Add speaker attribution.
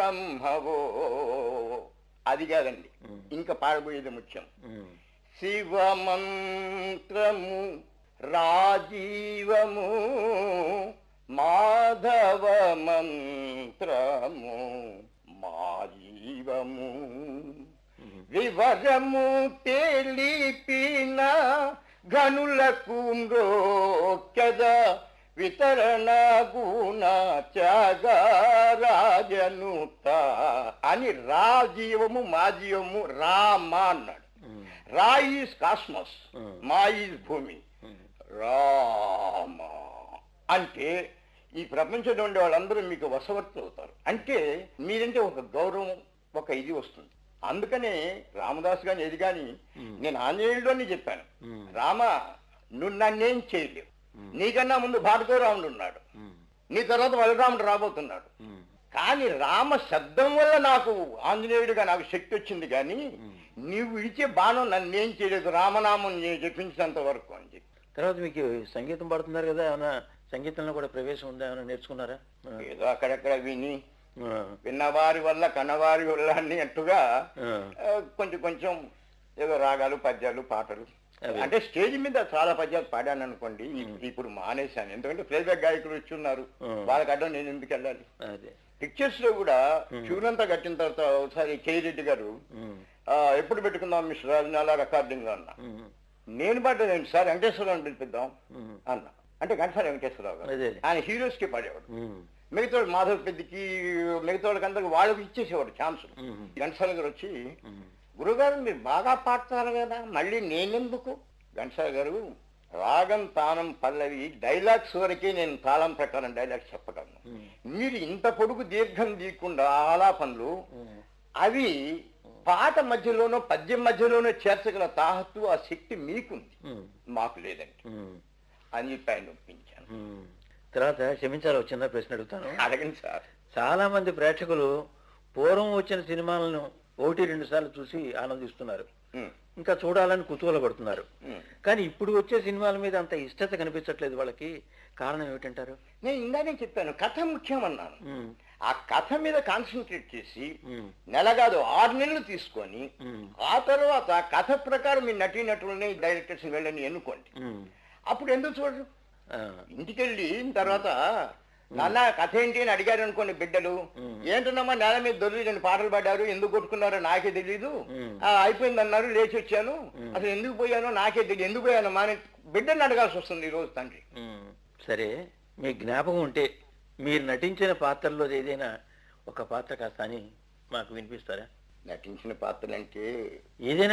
Speaker 1: బ్రహ్మవో అది కాదండి
Speaker 2: ఉమ్.
Speaker 1: ఇంకా పాడబోయేది ముఖ్యం
Speaker 2: ఉమ్,
Speaker 1: శివమంత్రము రాజీవము మాధవ మంత్రము మాజీవము
Speaker 2: ఉమ్,
Speaker 1: వివరము తెలిపిన గనులకు మ్రోక్యద వితరణ గుణ త్యాగరాజనుత అని రాజీవము మాజీవము రామ అన్నాడు
Speaker 2: ఉమ్,
Speaker 1: రా ఈజ్ కాస్మస్
Speaker 2: Hmm.
Speaker 1: మా ఈజ్ భూమి
Speaker 2: ఉమ్,
Speaker 1: రామ అంటే ఈ ప్రపంచంలో ఉండే వాళ్ళందరూ మీకు వశవర్తులు అవుతారు అంటే మీరంటే ఒక గౌరవం ఒక ఇది వస్తుంది అందుకనే రామదాస్ గాని ఏది కానీ
Speaker 2: Hmm.
Speaker 1: నేను ఆంజనేయుడు అని చెప్పాను
Speaker 2: ఉమ్,
Speaker 1: రామ నువ్వు నన్నేం చేయలేవు
Speaker 2: Hmm.
Speaker 1: నీకన్నా ముందు భార్గవరాముడు ఉన్నాడు
Speaker 2: ఉమ్,
Speaker 1: నీ తర్వాత బలరాముడు రాబోతున్నాడు
Speaker 2: ఉమ్,
Speaker 1: కానీ రామ శబ్దం వల్ల నాకు ఆంజనేయుడిగా నాకు శక్తి వచ్చింది కానీ
Speaker 2: ఉమ్.
Speaker 1: నీవు ఇచ్చే బాణం నన్నేం చేయలేదు రామనామం నేను చెప్పించినంత వరకు అని చెప్పి
Speaker 2: తర్వాత మీకు సంగీతం పాడుతున్నారు కదా ఏమైనా సంగీతంలో కూడా ప్రవేశం ఉందా ఏమైనా నేర్చుకున్నారా ఆ,
Speaker 1: ఏదో అక్కడక్కడ విని
Speaker 2: ఆ,
Speaker 1: విన్నవారి వల్ల కన్నవారి వల్ల అన్నట్టుగా
Speaker 2: ఆ,
Speaker 1: ఆ, కొంచెం కొంచెం ఏదో రాగాలు పద్యాలు పాటలు
Speaker 2: అవి.
Speaker 1: అంటే స్టేజ్ మీద చాలా పద్యాలు పాడాను అనుకోండి ఇప్పుడు మానేశాను ఎందుకంటే ప్లేబ్యాక్ గాయకులు వచ్చి ఉన్నారు
Speaker 2: Hmm.
Speaker 1: వాళ్ళకి అడ్డం నేను ఎందుకు వెళ్ళాలి
Speaker 2: అదే
Speaker 1: పిక్చర్స్ లో కూడా ట్యూన్ అంతా కట్టిన తర్వాత ఒకసారి కేరెడ్డి గారు
Speaker 2: ఉమ్,
Speaker 1: ఆ, ఎప్పుడు పెట్టుకుందాం మిస్టర్ రాజనాల రికార్డింగ్ అన్న
Speaker 2: ఉమ్,
Speaker 1: నేను పాడలేదు సార్ వెంకటేశ్వరరావు పిలిపిద్దాం
Speaker 2: ఉమ్,
Speaker 1: అన్న అంటే ఘంటసాల వెంకటేశ్వరరావు గారు
Speaker 2: అదే.
Speaker 1: ఆయన హీరోస్ కి పాడేవాడు
Speaker 2: ఉమ్,
Speaker 1: మిగతా వాళ్ళు మాధవ్ పెద్దికి మిగతా వాళ్ళకందరికి వాళ్ళకి ఇచ్చేసేవాడు ఛాన్స్
Speaker 2: ఉమ్,
Speaker 1: ఘంటసాల గారు వచ్చి
Speaker 2: ఉమ్,
Speaker 1: గురుగారు మీరు బాగా పాడతారు కదా మళ్ళీ నేనెందుకు ఘంటసాల గారు రాగం తానం పల్లవి డైలాగ్స్ వరకే నేను తాళం ప్రకారం డైలాగ్స్ చెప్పగలను
Speaker 2: ఉమ్,
Speaker 1: మీరు ఇంత పొడుగు దీర్ఘం తీయకుండా ఆలాపనలు
Speaker 2: ఉమ్,
Speaker 1: అవి పాట మధ్యలోనో పద్యం మధ్యలోనో చేర్చగల తాహత్తు ఆ శక్తి మీకుంది
Speaker 2: ఉమ్,
Speaker 1: మాకు లేదండి
Speaker 2: ఉమ్,
Speaker 1: అని చెప్పి ఆయన ఒప్పించాను
Speaker 2: ఉమ్. తర్వాత క్షమించాలి ఒక చిన్న ప్రశ్న అడుగుతాను
Speaker 1: అడగండి సార్
Speaker 2: చాలా మంది ప్రేక్షకులు పూర్వం వచ్చిన సినిమాలను ఒకటి రెండు సార్లు చూసి ఆనందిస్తున్నారు
Speaker 1: ఉమ్,
Speaker 2: ఇంకా చూడాలని కుతూహలపడుతున్నారు
Speaker 1: ఉమ్.
Speaker 2: కానీ ఇప్పుడు వచ్చే సినిమాల మీద అంత ఇష్టత కనిపించట్లేదు వాళ్ళకి కారణం ఏమిటంటారు
Speaker 1: నేను ఇందానే చెప్పాను కథ ముఖ్యం అన్నాను
Speaker 2: ఉమ్,
Speaker 1: ఆ కథ మీద కాన్సన్ట్రేట్ చేసి
Speaker 2: ఉమ్,
Speaker 1: నెల కాదు ఆరు నెలలు తీసుకొని
Speaker 2: ఉమ్,
Speaker 1: ఆ తర్వాత కథ ప్రకారం మీ నటీనటులని డైరెక్టర్స్ వెళ్ళని ఎన్నుకోండి
Speaker 2: ఉమ్,
Speaker 1: అప్పుడు ఎందుకు చూడరు
Speaker 2: ఆ,
Speaker 1: ఇంటికి వెళ్ళి తర్వాత నాన్న కథ ఏంటి అని అడిగారు అనుకోండి బిడ్డలు
Speaker 2: ఉమ్.
Speaker 1: ఏంటన్నమ్మా నేల మీద దొరికి రెండు పాటలు పాడారు ఎందుకు కొట్టుకున్నారో నాకే తెలీదు
Speaker 2: ఉమ్.
Speaker 1: ఆ, అయిపోయింది అన్నారు లేచి వచ్చాను అసలు ఎందుకు పోయానో నాకే తెలియదు ఎందుకు పోయాను మా అని బిడ్డని అడగాల్సి వస్తుంది ఈ రోజు తండ్రి
Speaker 2: ఉమ్. సరే మీ జ్ఞాపకం ఉంటే మీరు నటించిన పాత్రలో ఏదైనా ఒక పాత్ర కాస్త అని మాకు వినిపిస్తారా
Speaker 1: నటించిన పాత్రలంటే
Speaker 2: ఏదైనా